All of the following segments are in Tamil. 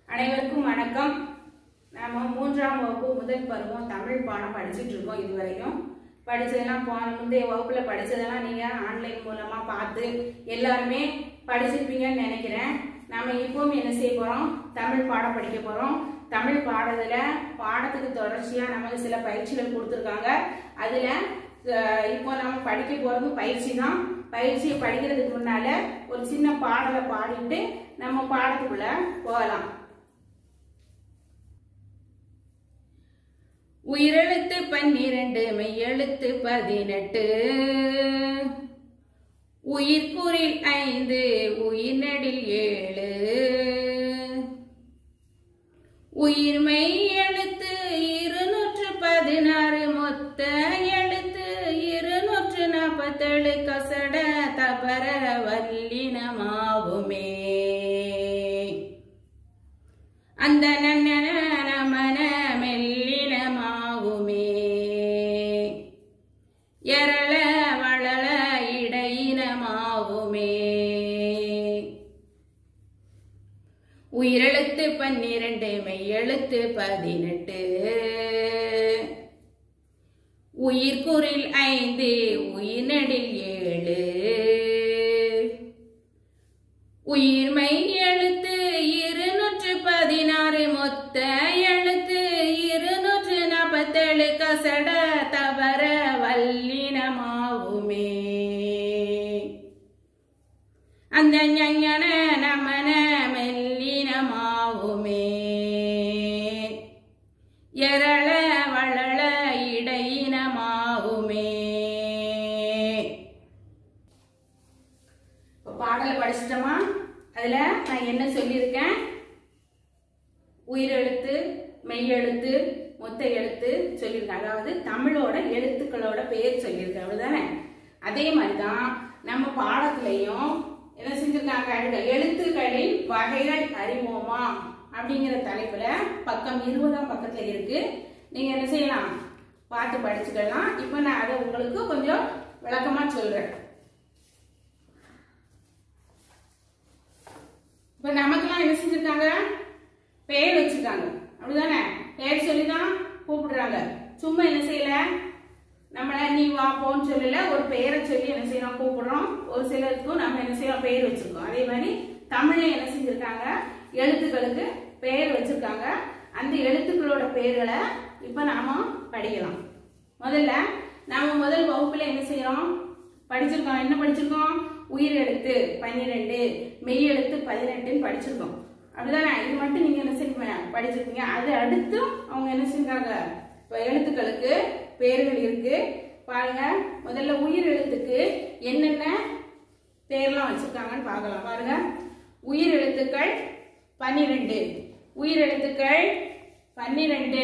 அனைவருக்கும் வணக்கம் நாம மூன்றாம் வகுப்பு முதல் பருவம் தமிழ் பாடம் படிச்சுட்டு இருக்கோம் இது வரைக்கும் படிச்சதெல்லாம் போன முந்தைய வகுப்புல படிச்சதெல்லாம் நீங்க ஆன்லைன் மூலமா பார்த்து எல்லாருமே படிச்சிருப்பீங்கன்னு நினைக்கிறேன் நாம இப்பவும் என்ன செய்ய போறோம் தமிழ் பாடம் படிக்க போறோம் தமிழ் பாடத்துல பாடத்துக்கு தொடர்ச்சியா நமக்கு சில பயிற்சிகள் கொடுத்துருக்காங்க அதுல அஹ், இப்போ நம்ம படிக்க போறது பயிற்சி தான் பயிற்சியை படிக்கிறதுக்கு முன்னால ஒரு சின்ன பாடலை பாடிட்டு நம்ம பாடத்துக்குள்ள போகலாம் உயிரெழுத்து பன்னிரண்டு மெய்யெழுத்து பதினெட்டு உயிர்குறில் ஐந்து உயிர்நடில் ஏழு உயிர்மை எழுத்து இருநூற்று பதினாறு மொத்த எழுத்து இருநூற்று நாற்பத்தேழு கசட தபர வல்லினமாகுமே அந்த நன்னன நமன மெல்லினமாகுமே எரள வளள இடையினமாகுமே உயிரெழுத்து பன்னிரண்டு மெய்யெழுத்து பதினெட்டு உயிர்குறில் ஐந்து உயிர்நடில் ஏழு உயிர்மை எழுத்து இருநூற்று பதினாறு மொத்த எழுத்து இருநூற்று நாற்பத்தேழு கசட தவற வல்லினமாகுமே அந்த ஞஞன நமன மெல்லினமாகுமே எரள வளள இடையினமாகுமே இப்போ பாடலை படிச்சிட்டோமா அதுல நான் என்ன சொல்லியிருக்கேன் உயிரெழுத்து மெய்யெழுத்து மொத்த எழுத்து சொல்லியிருக்கேன் அதாவது தமிழோட எழுத்துக்களோட பெயர் சொல்லியிருக்கேன் அப்படிதானே அதே மாதிரி தான் நம்ம பாடத்துலையும் என்ன செஞ்சிருக்காங்க எழுத- எழுத்துக்களின் வகைகள் அறிவோமா அப்படிங்கிற தலைப்புல பக்கம் இருபதாம் பக்கத்துல இருக்கு நீங்க என்ன செய்யலாம் பார்த்து படிச்சுக்கலாம் இப்போ நான் அதை உங்களுக்கு கொஞ்சம் விளக்கமா சொல்றேன் இப்ப நமக்கெல்லாம் என்ன செஞ்சிருக்காங்க பெயர் வச்சிருக்காங்க அப்படிதானே பெயர் சொல்லி தான் கூப்பிடுறாங்க சும்மா என்ன செய்யல நம்மள நீ வா போன்னு சொல்லல ஒரு பெயரை சொல்லி என்ன செய்யறோம் கூப்பிடுறோம் ஒரு சிலருக்கும் நம்ம என்ன செய்யறோம் பெயர் வச்சிருக்கோம் அதே மாதிரி தமிழ்ல என்ன செஞ்சிருக்காங்க எழுத்துக்களுக்கு பெயர் வச்சிருக்காங்க அந்த எழுத்துக்களோட பெயர்களை இப்ப நாம படிக்கலாம் முதல்ல நாம முதல் வகுப்புல என்ன செய்யறோம் படிச்சிருக்கோம் என்ன படிச்சிருக்கோம் உயிர் எழுத்து பன்னிரெண்டு மெய் எழுத்து பதினெட்டுன்னு படிச்சிருக்கோம் அப்படிதானே இது மட்டும் நீங்க என்ன செய்ய படிச்சிருக்கீங்க அது அடுத்தும் அவங்க என்ன செஞ்சாங்க இப்ப எழுத்துக்களுக்கு பெயர்கள் இருக்கு பாருங்க முதல்ல உயிர் எழுத்துக்கு என்னென்ன பேர்லாம் வச்சிருக்காங்கன்னு பார்க்கலாம் பாருங்க உயிர் எழுத்துக்கள் பன்னிரெண்டு உயிர் எழுத்துக்கள் பன்னிரெண்டு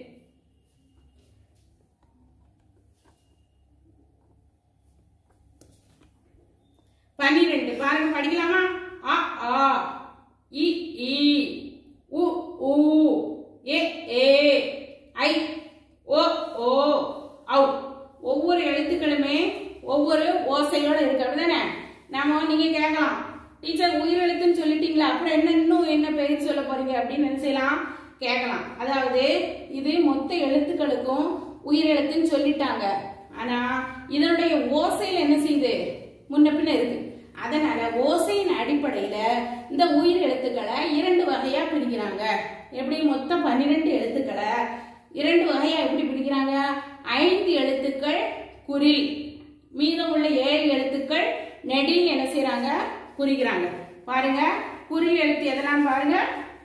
பன்னிரெண்டு பாருங்க படிக்கலாமா அ ஆ இ ஈ உ ஊ ஏ ஏ ஐ ஓ ஓ ஔ ஒவ்வொரு எழுத்துக்களுமே ஒவ்வொரு ஓசையோட இருக்கு அப்படிதானே நாம நீங்க கேட்கலாம் டீச்சர் உயிர் எழுத்துன்னு சொல்லிட்டீங்களா அப்புறம் என்ன இன்னும் என்ன பெயர் சொல்ல போறீங்க அப்படின்னு என்ன செய்யலாம் கேட்கலாம் அதாவது இது மொத்த எழுத்துக்களுக்கும் உயிர் எழுத்துன்னு சொல்லிட்டாங்க ஆனா இதனுடைய ஓசையில என்ன செய்யுது முன்ன பின்ன இருக்கு அதனால ஓசையின் அடிப்படையில இந்த உயிர் எழுத்துக்களை இரண்டு வகையா பிரிக்கிறாங்க எப்படி மொத்தம் பன்னிரெண்டு எழுத்துக்களை இரண்டு வகையா எப்படி பிரிக்கிறாங்க ஐந்து எழுத்துக்கள் குறில் மீதம் உள்ள ஏழு எழுத்துக்கள் நெடில் என்ன செய்றாங்க குறிக்கிறாங்க பாருங்க குறில் எழுத்து எதெல்லாம் பாருங்க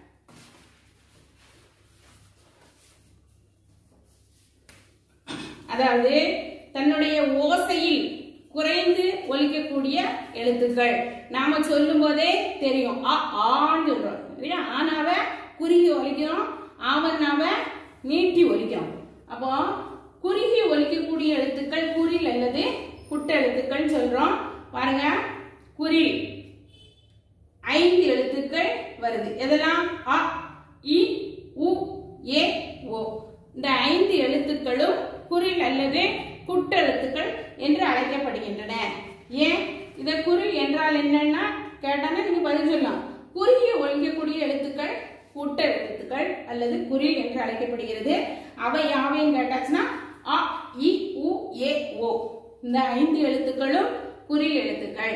அதாவது தன்னுடைய ஓசையில் குறைந்து ஒலிக்கக்கூடிய எழுத்துக்கள் நாம சொல்லும் போதே தெரியும் ஆ ஆன்னு சொல்றோம் இல்லையா ஆனாவ குறுகி ஒலிக்கிறோம் ஆவன்னாவ நீட்டி ஒலிக்கிறோம் அப்போ குறுகி ஒலிக்கக்கூடிய எழுத்துக்கள் குறில் அல்லது குட்ட எழுத்துக்கள் சொல்றோம் பாருங்க குறில் ஐந்து எழுத்துக்கள் வருது எதெல்லாம் அ இ உ ஏ ஓ இந்த ஐந்து எழுத்துக்களும் குறில் அல்லது குட்டெழுத்துக்கள் என்று அழைக்கப்படுகின்றன ஏன் இத குறில் என்றால் என்னன்னா கேட்டாங்கன்னா நீங்க பதில் சொல்லலாம் குறுகிய ஒழிக்கக்கூடிய எழுத்துக்கள் கூட்ட எழுத்துக்கள் அல்லது குறில் என்று அழைக்கப்படுகிறது அவை யாவைன்னு கேட்டாச்சுன்னா அ இ உ ஏ ஓ இந்த ஐந்து எழுத்துக்களும் குறில் எழுத்துக்கள்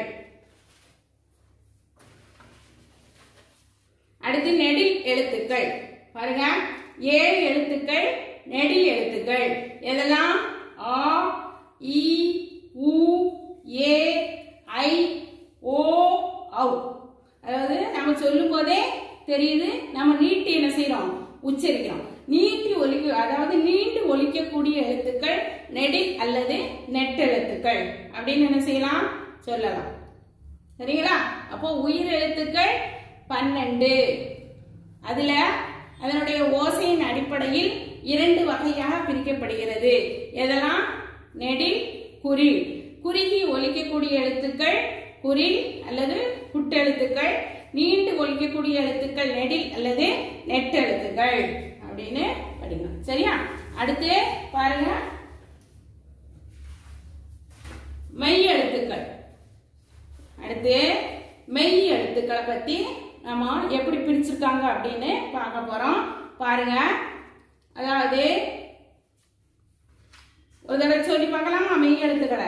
அடுத்து நெடில் எழுத்துக்கள் பாருங்க ஏழு எழுத்துக்கள் நெடில் எழுத்துக்கள் எதெல்லாம் ஆ இ உ ஏ ஐ ஓ ஔ அதாவது நம்ம சொல்லும் போதே தெரியுது நம்ம நீட்டி என்ன செய்யறோம் உச்சரிக்கிறோம் நீட்டி ஒலிக்க அதாவது நீண்டு ஒலிக்கக்கூடிய எழுத்துக்கள் நெடில் அல்லது நெட்டெழுத்துக்கள் அப்படின்னு என்ன செய்யலாம் சொல்லலாம் சரிங்களா அப்போ உயிர் எழுத்துக்கள் பன்னெண்டு அதுல அதனுடைய ஓசையின் அடிப்படையில் இரண்டு வகையாக பிரிக்கப்படுகிறது எதெல்லாம் நெடில் குறில் குறுகி ஒலிக்கக்கூடிய எழுத்துக்கள் குறில் அல்லது குட்டெழுத்துக்கள் நீண்டு ஒலிக்கக்கூடிய எழுத்துக்கள் நெடில் அல்லது நெட்டெழுத்துக்கள் அப்படின்னு படிக்கணும் சரியா அடுத்து பாருங்க மெய் எழுத்துக்கள் அடுத்து மெய் எழுத்துக்களை பத்தி நம்ம எப்படி பிரிச்சிருக்காங்க அப்படின்னு பார்க்க போறோம் பாருங்க அதாவது ஒரு தடவை சொல்லி பார்க்கலாமா மெய் எழுத்துக்களை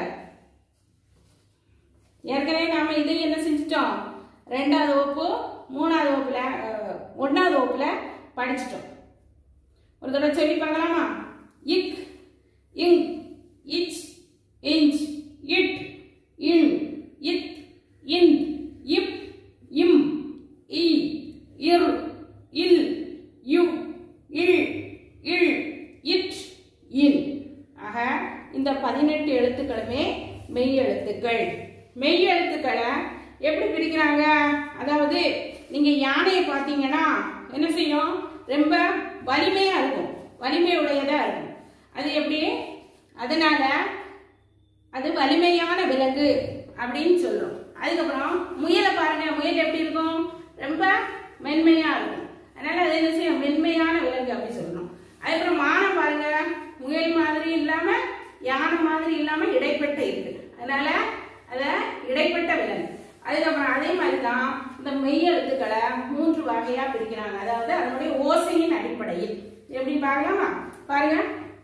ஏற்கனவே நாம இது என்ன செஞ்சிட்டோம் ரெண்டாவது வகுப்பு மூணாவது வகுப்புல அஹ், ஒண்ணாவது வகுப்புல படிச்சிட்டோம் ஒரு தடவை சொல்லி பார்க்கலாமா இக் இங் இச் இஞ்ச் இட் இன் இத் இந்த் இப் இம் இ இர் இல் U will will it in ஆக இந்த பதினெட்டு எழுத்துக்களுமே மெய் எழுத்துக்கள் மெய் எழுத்துக்களை எப்படி பிரிக்கிறாங்க அதாவது நீங்க யானையை பார்த்தீங்கன்னா என்ன செய்யும் ரொம்ப வலிமையா இருக்கும் வலிமை உடையதா இருக்கும் அது எப்படி அதனால அது வலிமையான விலங்கு அப்படின்னு சொல்றோம் அதுக்கப்புறம் முயலை பாருங்க முயல் எப்படி இருக்கும் ரொம்ப மென்மையா இருக்கும் அதனால அது என்ன செய்யும் மென்மையான விலங்கு அப்படி சொல்லணும் அதுக்கப்புறம் மானை பாருங்க முயல் மாதிரி இல்லாம யானை மாதிரி இல்லாம இடைப்பட்ட இருக்கு அதனால அத இடைப்பட்ட விலங்கு அதுக்கப்புறம் அதே மாதிரி தான் இந்த மெய் எழுத்துக்களை மூன்று வகையா பிரிக்கிறாங்க அதாவது அதனுடைய ஓசையின் அடிப்படையில் எப்படி பார்க்கலாமா பாருங்க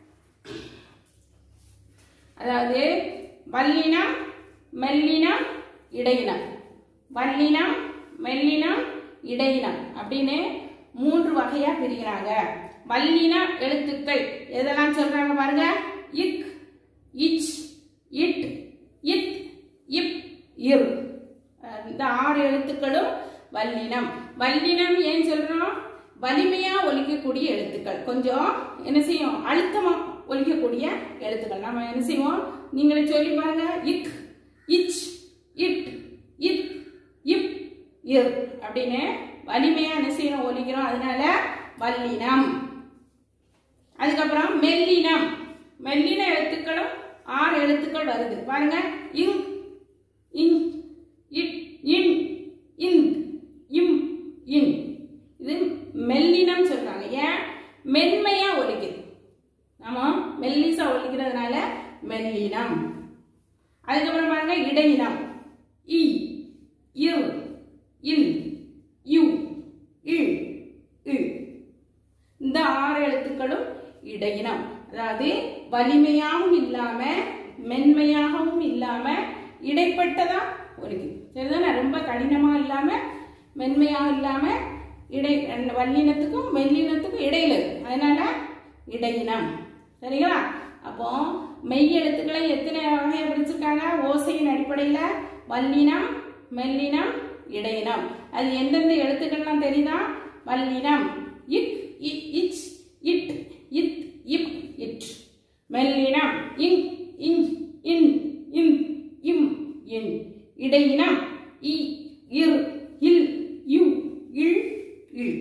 அதாவது வல்லினம் மெல்லினம் இடையினம் வல்லினம் மெல்லினம் இடையினம் அப்படின்னு மூன்று வகையா பிரிக்கிறாங்க வல்லின எழுத்துக்கள் எதெல்லாம் சொல்றாங்க பாருங்க இக் இச் இட் இத் இப் இர் அஹ் இந்த ஆறு எழுத்துக்களும் வல்லினம் வல்லினம் ஏன் சொல்றோம் வலிமையா ஒலிக்கக்கூடிய எழுத்துக்கள் கொஞ்சம் என்ன செய்யும் அழுத்தமா ஒலிக்கக்கூடிய எழுத்துக்கள் நம்ம என்ன செய்வோம் நீங்களே சொல்லி பாருங்க இக் இச் இட் இத் இப் இர் அப்படின்னு வலிமையா என்ன செய்யணும் ஒலிக்கிறோம் அதனால வல்லினம் அதுக்கப்புறம் மெல்லினம் மெல்லின எழுத்துக்களும் ஆறு எழுத்துக்கள் வருது பாருங்க இங் இங் இட் இன் இந்த் இம் இன் இது மெல்லினம் சொல்றாங்க ஏன் மென்மையா ஒலிக்குது ஆமா மெல்லிசா ஒலிக்கிறதுனால மெல்லினம் அதுக்கப்புறம் பாருங்க இடையினம் இ இர் இல் யு இல் இல் இந்த ஆறு எழுத்துக்களும் இடையினம் அதாவது வலிமையாகவும் இல்லாம மென்மையாகவும் இல்லாம இடைப்பட்டதா ஒலிக்குது சரிதானே ரொம்ப கடினமா இல்லாம மென்மையாக இல்லாம இடை வல்லினத்துக்கும் மெல்லினத்துக்கும் இடையில இருக்கு அதனால இடையினம் சரிங்களா அப்போ மெய் எழுத்துக்களை எத்தனை வகையை பிரிச்சிருக்காங்க ஓசையின் அடிப்படையில வல்லினம் மெல்லினம் இடையினம் அது எந்தெந்த எழுத்துக்கள்லாம் தெரியுதா வல்லினம் இக் இ இச் இட் இத் இப் இட் மெல்லினம் இங் இஞ் இன் இம் இம் இன் இடையினம் இ இர் இல் யு இல் இல்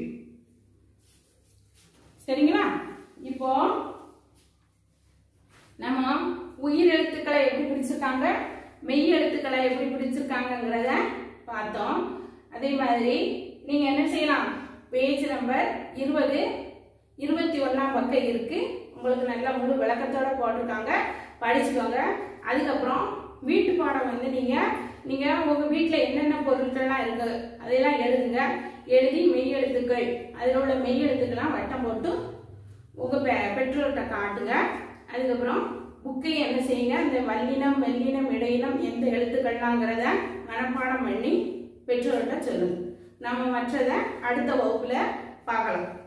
சரிங்களா இப்போ நம்ம உயிர் எழுத்துக்களை எப்படி பிரிச்சிருக்காங்க மெய் எழுத்துக்களை எப்படி பிரிச்சிருக்காங்கங்கிறத பார்த்தோம் அதே மாதிரி நீங்க என்ன செய்யலாம் பேஜ் நம்பர் இருபது இருபத்தி ஒண்ணாம் பக்கம் இருக்கு உங்களுக்கு நல்ல முழு விளக்கத்தோட போட்டிருக்காங்க படிச்சுக்கோங்க அதுக்கப்புறம் வீட்டு பாடம் வந்து நீங்க நீங்க உங்க வீட்ல என்னென்ன பொருட்கள்லாம் இருக்கு அதையெல்லாம் எழுதுங்க எழுதி மெய் எழுத்துக்கள் அதில் உள்ள மெய் எழுத்துக்கெல்லாம் வட்டம் போட்டு உங்கள் பெ பெற்றோர்கிட்ட காட்டுங்க அதுக்கப்புறம் புக்கை என்ன செய்யுங்க இந்த வல்லினம் மெல்லினம் இடையினம் எந்த எழுத்துக்கள்லாங்கிறத மனப்பாடம் பண்ணி பெற்றோர்கிட்ட சொல்லுங்க நம்ம மற்றதை அடுத்த வகுப்புல பார்க்கலாம்